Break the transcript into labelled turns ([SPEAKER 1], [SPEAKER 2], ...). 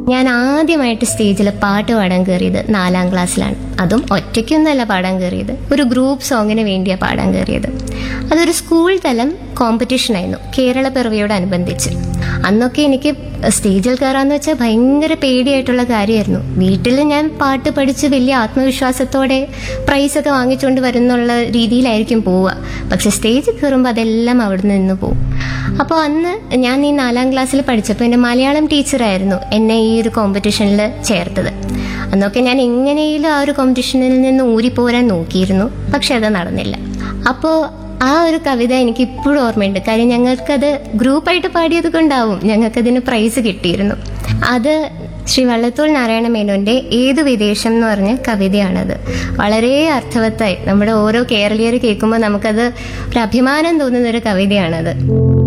[SPEAKER 1] ഞാൻ ആദ്യമായിട്ട് സ്റ്റേജിൽ പാട്ട് പാടാൻ കയറിയത് നാലാം ക്ലാസ്സിലാണ് അതും ഒറ്റയ്ക്കൊന്നല്ല പാടാൻ കയറിയത് ഒരു ഗ്രൂപ്പ് സോങ്ങിന് വേണ്ടിയാണ് പാടാൻ കയറിയത് അതൊരു സ്കൂൾ തലം കോമ്പറ്റീഷനായിരുന്നു കേരള പിറവിയോടനുബന്ധിച്ച് അന്നൊക്കെ എനിക്ക് സ്റ്റേജിൽ കയറാന്ന് വെച്ചാൽ ഭയങ്കര പേടിയായിട്ടുള്ള കാര്യമായിരുന്നു വീട്ടിൽ ഞാൻ പാട്ട് പഠിച്ച് വലിയ ആത്മവിശ്വാസത്തോടെ പ്രൈസൊക്കെ വാങ്ങിച്ചുകൊണ്ട് വരുന്നുള്ള രീതിയിലായിരിക്കും പോവുക പക്ഷെ സ്റ്റേജിൽ കയറുമ്പോൾ അതെല്ലാം അവിടെ നിന്ന് പോകും അപ്പോൾ അന്ന് ഞാൻ ഈ നാലാം ക്ലാസ്സിൽ പഠിച്ചപ്പോൾ എൻ്റെ മലയാളം ടീച്ചറായിരുന്നു എന്നെ ഈ ഒരു കോമ്പറ്റീഷനിൽ ചേർത്തത് അന്നൊക്കെ ഞാൻ എങ്ങനെയും ആ ഒരു കോമ്പറ്റീഷനിൽ നിന്ന് ഊരിപ്പോരാൻ നോക്കിയിരുന്നു പക്ഷെ അത് നടന്നില്ല അപ്പോൾ ആ ഒരു കവിത എനിക്ക് ഇപ്പോഴും ഓർമ്മയുണ്ട് കാര്യം ഞങ്ങൾക്കത് ഗ്രൂപ്പായിട്ട് പാടിയത് കൊണ്ടാവും ഞങ്ങൾക്കതിന് പ്രൈസ് കിട്ടിയിരുന്നു അത് ശ്രീ വള്ളത്തോൾ നാരായണ മേനോന്റെ ഏതു വിദേശം എന്ന് പറഞ്ഞ കവിതയാണത് വളരെ അർത്ഥവത്തായി നമ്മുടെ ഓരോ കേരളീയർ കേൾക്കുമ്പോൾ നമുക്കത് ഒരു അഭിമാനം തോന്നുന്ന ഒരു കവിതയാണത്